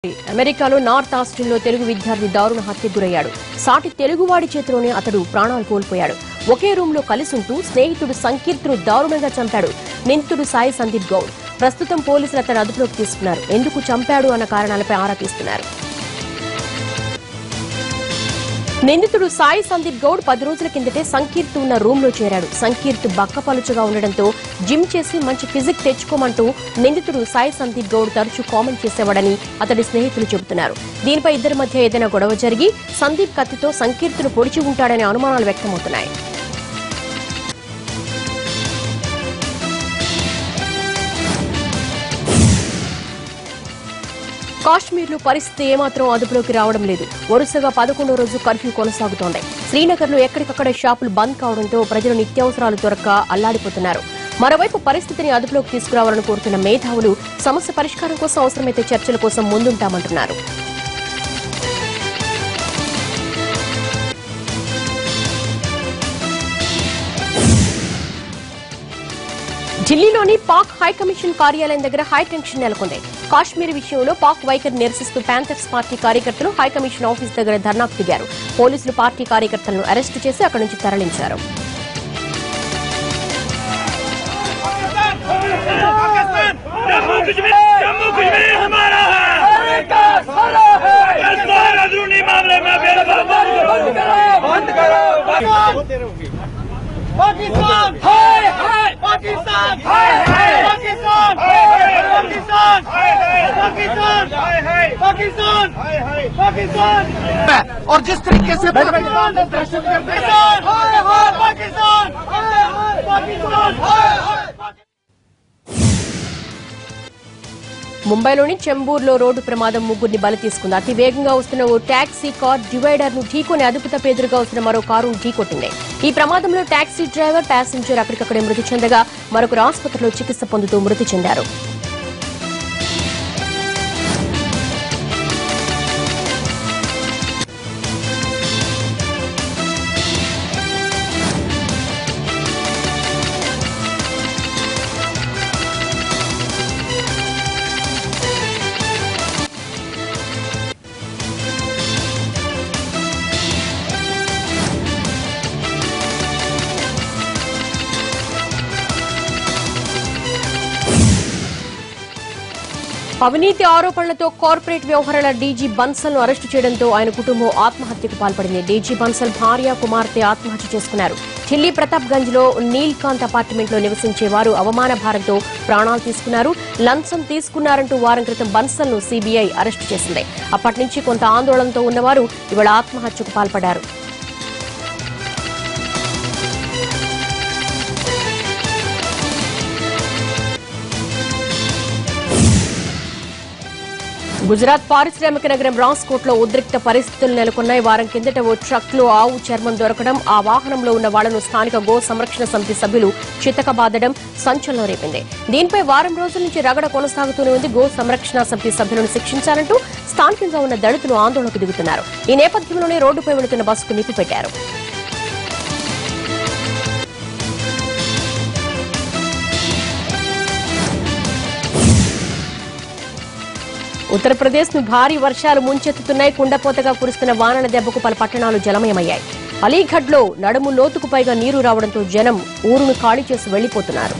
అమెరికాలో నార్త్ ఆస్టిన్లో తెలుగు విద్యార్థి దారుణ హత్యకు గురయ్యాడు సాటి తెలుగువాడి చేతిలోనే అతడు ప్రాణాలు కోల్పోయాడు ఒకే రూమ్ లో కలిసుంటూ స్నేహితుడు సంకీర్తిను దారుణంగా చంపాడు నిందితుడు సాయి సందీప్ గౌడ్ ప్రస్తుతం పోలీసులు అతను అదుపులోకి తీసుకున్నారు ఎందుకు చంపాడు అన్న కారణాలపై ఆరా తీస్తున్నారు నిందితుడు సాయి సందీప్ గౌడ్ పది రోజుల కిందటే సంకీర్త్ ఉన్న రూమ్ లో చేరాడు సంకీర్త్ బక్కపలుచగా ఉండడంతో జిమ్ చేసి మంచి ఫిజిక్ తెచ్చుకోమంటూ నిందితుడు సాయి సందీప్ గౌడ్ తరచూ కామెంట్ చేసేవాడని అతడి స్నేహితులు చెబుతున్నారు దీనిపై ఇద్దరి మధ్య ఏదైనా గొడవ జరిగి సందీప్ కత్తితో సంకీర్త్ను పొడిచి ఉంటాడనే అనుమానాలు వ్యక్తమవుతున్నాయి కాశ్మీర్లో పరిస్థితి ఏమాత్రం అదుపులోకి రావడం లేదు వరుసగా పదకొండో రోజు కర్ఫ్యూ కొనసాగుతోంది శ్రీనగర్లో ఎక్కడికక్కడ షాపులు బంద్ కావడంతో ప్రజలు నిత్యావసరాలు దొరక్క అల్లాడిపోతున్నారు మరోవైపు పరిస్థితిని అదుపులోకి తీసుకురావాలని కోరుతున్న మేధావులు సమస్య పరిష్కారం కోసం అవసరమైతే చర్చల కోసం ముందుంటామంటున్నారు ఢిల్లీలోని పాక్ హైకమిషన్ కార్యాలయం దగ్గర హై టెన్షన్ నెలకొంది కాశ్మీర్ విషయంలో పాక్ వైఖరి నిరసిస్తూ ప్యాంథర్స్ పార్టీ కార్యకర్తలు హైకమిషన్ ఆఫీస్ దగ్గర ధర్నాకు దిగారు పోలీసులు పార్టీ కార్యకర్తలను అరెస్టు చేసి అక్కడి నుంచి తరలించారు पाकिस्तान जम्मू कश्मीर जम्मू कश्मीर हमारा है पाकिस्तान अंदरूनी मामले में बेदखल बंद करो पाकिस्तान हाय हाय पाकिस्तान हाय हाय पाकिस्तान पाकिस्तान पाकिस्तान पाकिस्तान पाकिस्तान और जिस तरीके से पाकिस्तान दहशत करते हैं हाय हाय पाकिस्तान हाय हाय पाकिस्तान हाय हाय ముంబైలోని చెంబూర్లో రోడ్డు ప్రమాదం ముగ్గురిని బలి తీసుకుంది అతి వేగంగా వస్తున్న ఓ టాక్సీ కార్ డివైడర్ ను ఢీకొని అదుపు తప్పి ఎదురుగా వస్తున్న మరో కారు ఢీకొట్టింది ఈ ప్రమాదంలో టాక్సీ డ్రైవర్ ప్యాసింజర్ అక్కడికక్కడే మృతి చెందగా మరొకరు ఆసుపత్రిలో చికిత్స పొందుతూ మృతి చెందారు అవినీతి ఆరోపణలతో కార్పొరేట్ వ్యవహారాల డీజీ బన్సల్ ను అరెస్టు చేయడంతో ఆయన కుటుంబం ఆత్మహత్యకు పాల్పడింది డీజీ బన్సల్ భార్య కుమార్తె ఆత్మహత్య చేసుకున్నారు ఢిల్లీ ప్రతాప్ గంజ్ లో నీల్కాంత్ అపార్ట్మెంట్ లో నివసించే వారు అవమాన భారంతో ప్రాణాలు తీసుకున్నారు లంచం తీసుకున్నారంటూ వారం క్రితం బన్సల్ ను సీబీఐ అరెస్టు చేసింది అప్పటి నుంచి కొంత ఆందోళనతో ఉన్నవారు ఇవాళ ఆత్మహత్యకు పాల్పడ్డారు గుజరాత్ పారిశ్రామిక నగరం రాస్కోట్ లో ఉద్రిక్త పరిస్థితులు నెలకొన్నాయి వారం కిందట ఓ ట్రక్ లో ఆవు చర్మం దొరకడం ఆ వాహనంలో ఉన్న వాళ్లను స్థానిక గో సంరక్షణ సమితి సభ్యులు చితకబాదడం సంచలనం రేపింది దీనిపై వారం రోజుల నుంచి రగడ కొనసాగుతూనే ఉంది గో సంరక్షణ సమితి సభ్యులను శిక్షించాలంటూ స్థానికంగా ఉన్న దళితులు ఆందోళనకు దిగుతున్నారు ఈ నేపథ్యంలోనే రోడ్డుపై వెళుతున్న బస్సుకు నిప్పు పెట్టారు ఉత్తరప్రదేశ్ ను భారీ వర్షాలు ముంచెత్తుతున్నాయి కుండపోతగా కురుస్తున్న వానల దెబ్బకు పలు పట్టణాలు జలమయమయ్యాయి అలీఘడ్ లో నడుము లోతుకు పైగా నీరు రావడంతో జనం ఊరును ఖాళీ చేసి వెళ్లిపోతున్నారు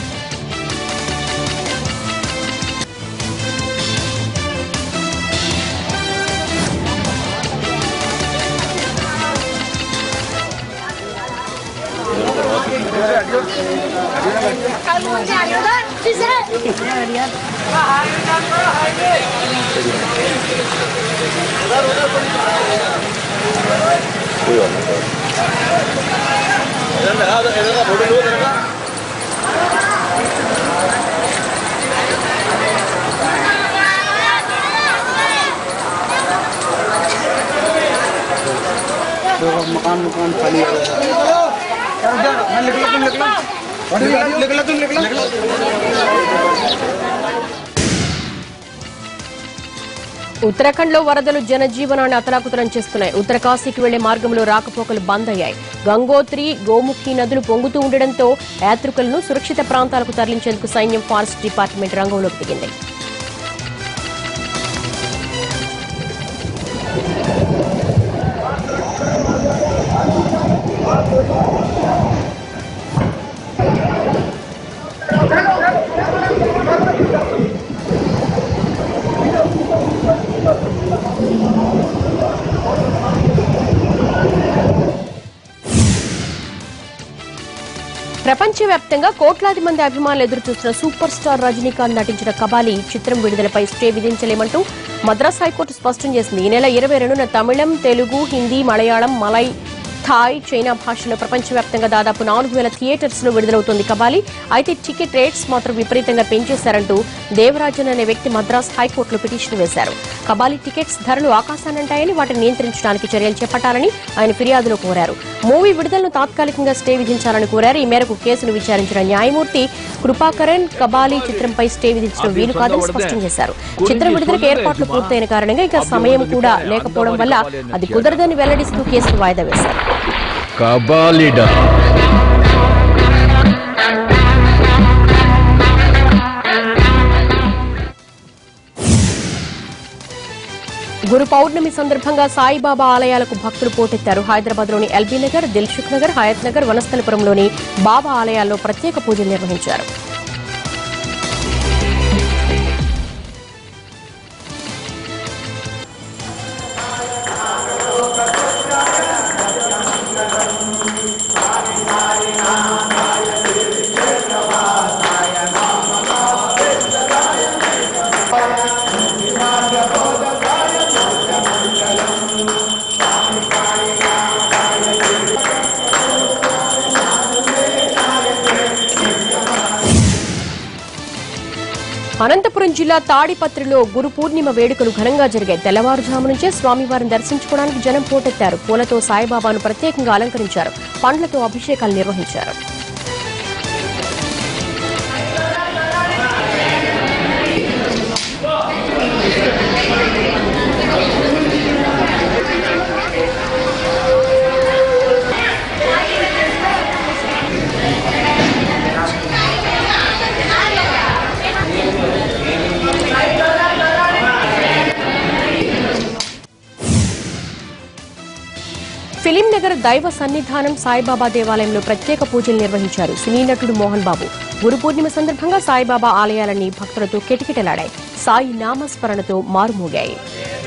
मकान मकान खाली है निकलो तुम निकलो निकलो तुम निकलो ఉత్తరాఖండ్ లో వరదలు జనజీవనాన్ని అతలాకుతలం చేస్తున్నాయి ఉత్తరకాశీకి వెళ్లే మార్గంలో రాకపోకలు బంద్ అయ్యాయి గంగోత్రి గోముఖి నదులు పొంగుతూ ఉండడంతో యాత్రికులను సురక్షిత ప్రాంతాలకు తరలించేందుకు సైన్యం ఫారెస్ట్ డిపార్ట్మెంట్ రంగంలోకి దిగింది ప్రపంచవ్యాప్తంగా కోట్లాది మంది అభిమానులు ఎదురు చూస్తున్న సూపర్ స్టార్ రజనీకాంత్ నటించిన కబాలి చిత్రం విడుదలపై స్టే విధించలేమంటూ మద్రాస్ హైకోర్టు స్పష్టం చేసింది ఈ నెల ఇరవై రెండున తమిళం Telugu Hindi Malayalam Malay Thai China భాషలో ప్రపంచవ్యాప్తంగా దాదాపు నాలుగు వేల థియేటర్స్ లో విడుదలవుతోంది కబాలి అయితే టికెట్ రేట్స్ మాత్రం విపరీతంగా పెంచేశారంటూ దేవరాజన్ అనే వ్యక్తి మద్రాస్ హైకోర్టులో పిటిషన్ వేశారు కబాలి టికెట్స్ ధరలు ఆకాశానంటాయని వాటిని నియంత్రించడానికి చర్యలు చేపట్టాలని ఆయన ఫిర్యాదులో కోరారు మూవీ విడుదలను తాత్కాలికంగా స్టే విధించాలని కోరారు ఈ మేరకు కేసును విచారించిన న్యాయమూర్తి కృపాకరన్ కబాలి చిత్రంపై స్టే విధించడం వీలు కాదని స్పష్టం చేశారు చిత్రం విడుదలకు ఏర్పాట్లు పూర్తయిన కారణంగా ఇంకా సమయం కూడా లేకపోవడం వల్ల అది కుదరదని వెల్లడిస్తూ కేసును వాయిదా వేశారు కబాలిడా గురు పౌర్ణమి సందర్భంగా సాయిబాబా ఆలయాలకు భక్తులు పోటెత్తారు హైదరాబాద్ లోని ఎల్బీ నగర్ దిల్సుఖ్ నగర్ హయత్ నగర్ వనస్థలపురంలోని బాబా ఆలయాల్లో ప్రత్యేక పూజలు నిర్వహించారు అనంతపురం జిల్లా తాడిపత్రిలో గురు పూర్ణిమ వేడుకలు ఘనంగా జరిగాయి తెల్లవారుజాము నుంచే స్వామివారిని దర్శించుకోవడానికి జనం పోటెత్తారు పూలతో సాయిబాబాను ప్రత్యేకంగా అలంకరించారు పండ్లతో అభిషేకాలు నిర్వహించారు ఫిలిం నగర్ దైవ సన్నిధానం సాయిబాబా దేవాలయంలో ప్రత్యేక పూజలు నిర్వహించారు సినీ నటుడు మోహన్ బాబు గురు పూర్ణిమ సందర్భంగా సాయిబాబా ఆలయాలన్నీ భక్తులతో కిటకిటలాడాయి సాయి నామస్మరణతో మారుమోగాయి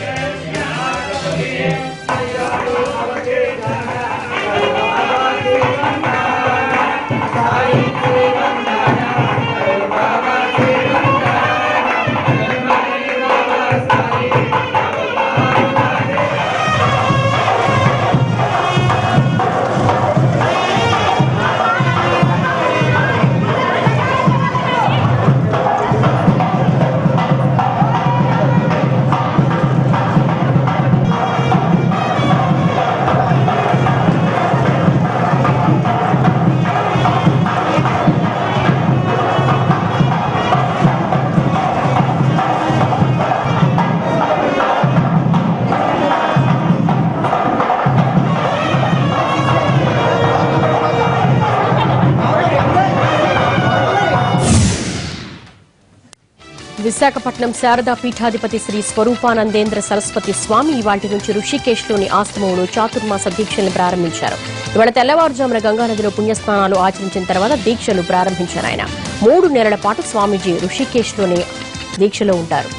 విశాఖపట్నం శారదా పీఠాధిపతి శ్రీ స్వరూపానందేంద్ర సరస్వతి స్వామి ఇవాటి నుంచి ఋషికేశ్లోని ఆశ్రమంలో చాతుర్మాస దీక్షల్ని ప్రారంభించారు ఇవాళ తెల్లవారుజామున గంగానదిలో పుణ్యస్నానాలు ఆచరించిన తర్వాత దీక్షలు ప్రారంభించారు ఆయన మూడు నెలల పాటు స్వామీజీ ఋషికేశ్లోని దీక్షలో ఉంటారు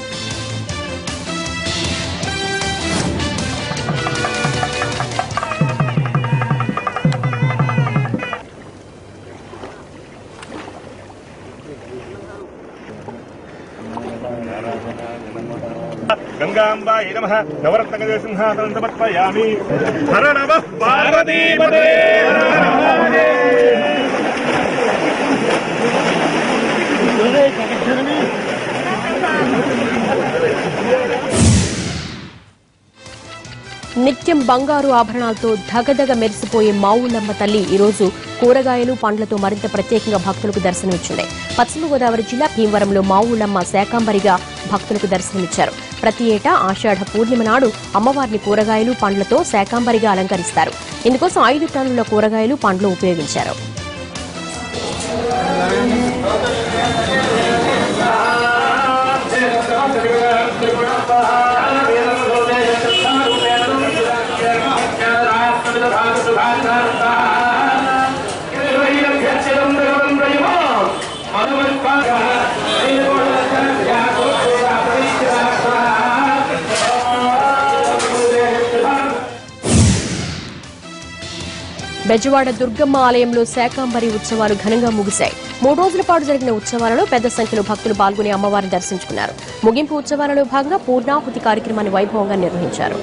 గంగాంబాయ నమ నవరత్నగదే సింహాసనం సమర్పయామి హర నమ పార్వతీపదే నిత్యం బంగారు ఆభరణాలతో ధగధగ మెరిసిపోయే మావులమ్మ తల్లి ఈరోజు కూరగాయలు పండ్లతో మరింత ప్రత్యేకంగా భక్తులకు దర్శనమిచ్చింది పశ్చిమ గోదావరి జిల్లా భీమవరంలో మావులమ్మ శాకాంబరిగా భక్తులకు దర్శనమిచ్చారు ప్రతి ఏటా ఆషాఢ పూర్ణిమ నాడు అమ్మవారిని కూరగాయలు పండ్లతో శాకాంబరిగా అలంకరిస్తారు ఇందుకోసం ఐదు టన్నుల కూరగాయలు పండ్లు ఉపయోగించారు Thank you. బెజవాడ దుర్గమ్మ ఆలయంలో శాకాంబరి ఉత్సవాలు ఘనంగా ముగిశాయి మూడు రోజుల పాటు జరిగిన ఉత్సవాలలో పెద్ద సంఖ్యలో భక్తులు పాల్గొని అమ్మవారిని దర్శించుకున్నారు ముగింపు ఉత్సవాలలో భాగంగా పూర్ణాహుతి కార్యక్రమాన్ని వైభవంగా నిర్వహించారు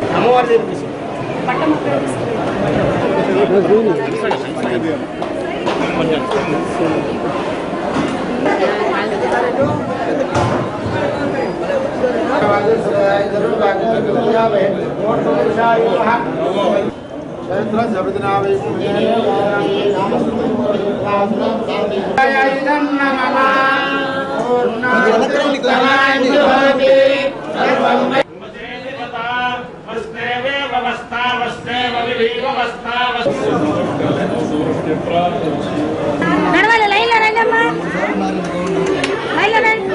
నడవాలి లైన్లో రండి అమ్మా లైన్లో రండి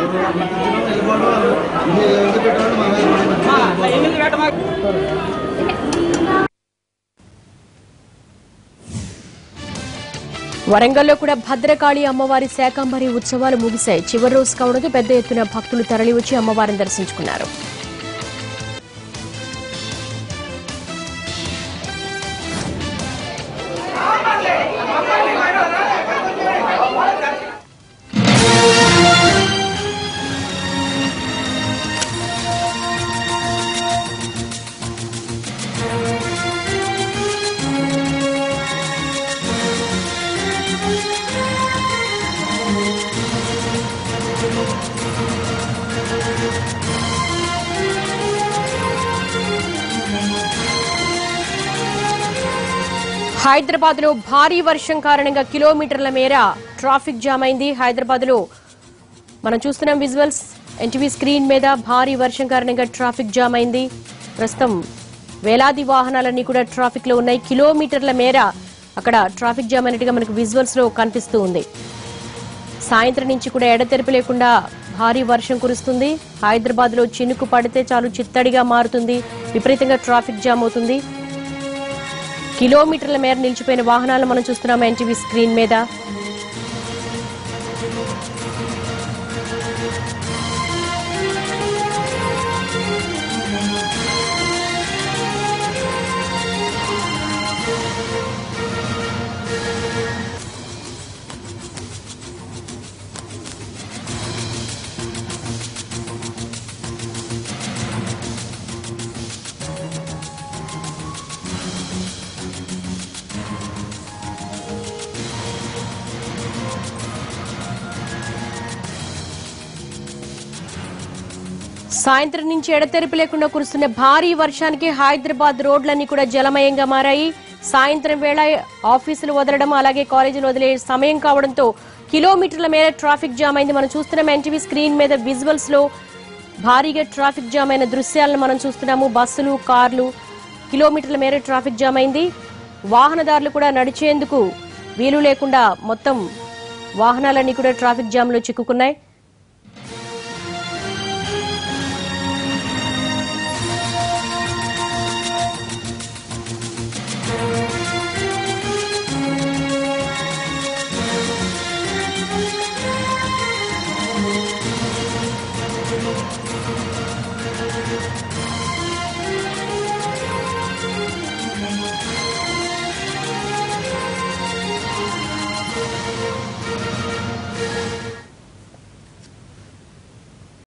వరంగల్లో కూడా భద్రకాళి అమ్మవారి శాకాంబరి ఉత్సవాలు ముగిశాయి చివరి రోజు కావడంతో పెద్ద ఎత్తున భక్తులు తరలివచ్చి అమ్మవారిని దర్శించుకున్నారు హైదరాబాద్ లో భారీ వర్షం కారణంగా కిలోమీటర్ల మేర ట్రాఫిక్ జామ్ అయింది హైదరాబాద్ లో మనం చూస్తున్నాం విజువల్స్ ఎన్టీవీ స్క్రీన్ మీద భారీ వర్షం కారణంగా ట్రాఫిక్ జామ్ అయింది ప్రస్తుతం వేలాది వాహనాలన్నీ కూడా ట్రాఫిక్ లో ఉన్నాయి కిలోమీటర్ల మేర అక్కడ ట్రాఫిక్ జామ్ అయినట్టుగా మనకు విజువల్స్ లో కనిపిస్తూ ఉంది సాయంత్రం నుంచి కూడా ఎడతెరిపి లేకుండా భారీ వర్షం కురుస్తుంది హైదరాబాద్ లో చినుకు పడితే చాలు చిత్తడిగా మారుతుంది విపరీతంగా ట్రాఫిక్ జామ్ అవుతుంది కిలోమీటర్ల మేర నిలిచిపోయిన వాహనాలు మనం చూస్తున్నాం ఎన్టీవీ స్క్రీన్ మీద సాయంత్రం నుంచి ఎడతెరిపి లేకుండా కురుస్తున్న భారీ వర్షానికి హైదరాబాద్ రోడ్లన్నీ కూడా జలమయంగా మారాయి సాయంత్రం వేళ ఆఫీసులు వదలడం అలాగే కాలేజీలు వదిలే సమయం కావడంతో కిలోమీటర్ల మేర ట్రాఫిక్ జామ్ అయింది మనం చూస్తున్నాం ఎన్టీవీ స్క్రీన్ మీద విజువల్స్ లో భారీగా ట్రాఫిక్ జామ్ అయిన దృశ్యాలను మనం చూస్తున్నాము బస్సులు కార్లు కిలోమీటర్ల మేర ట్రాఫిక్ జామ్ అయింది వాహనదారులు కూడా నడిచేందుకు వీలు లేకుండా మొత్తం వాహనాలన్నీ కూడా ట్రాఫిక్ జామ్ లో చిక్కుకున్నాయి